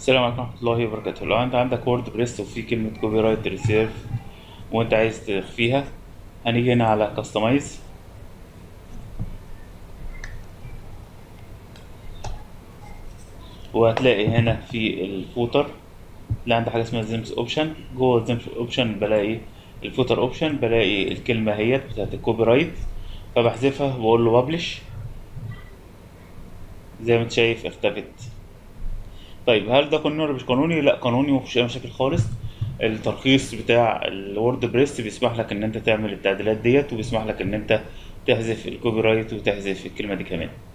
السلام عليكم ورحمة الله وبركاته لو انت عندك وورد بريس وفي كلمة كوبي رايت ريسيرف وانت عايز تخفيها هنيجي هنا على كاستمايز وهتلاقي هنا في الفوتر اللي عندي حاجة اسمها زيمس اوبشن جوه الزيمس اوبشن بلاقي الفوتر اوبشن بلاقي الكلمة هي بتاعت الكوبي رايت فبحذفها وبقول له ببلش زي ما انت شايف اختفت طيب هل ده قانوني ولا مش قانوني؟ لا قانوني ومفيش اي مشاكل خالص الترخيص بتاع الوورد بريس بيسمح لك ان انت تعمل التعديلات ديت وبيسمح لك ان انت تحذف الكوبي رايت وتحذف الكلمه دي كمان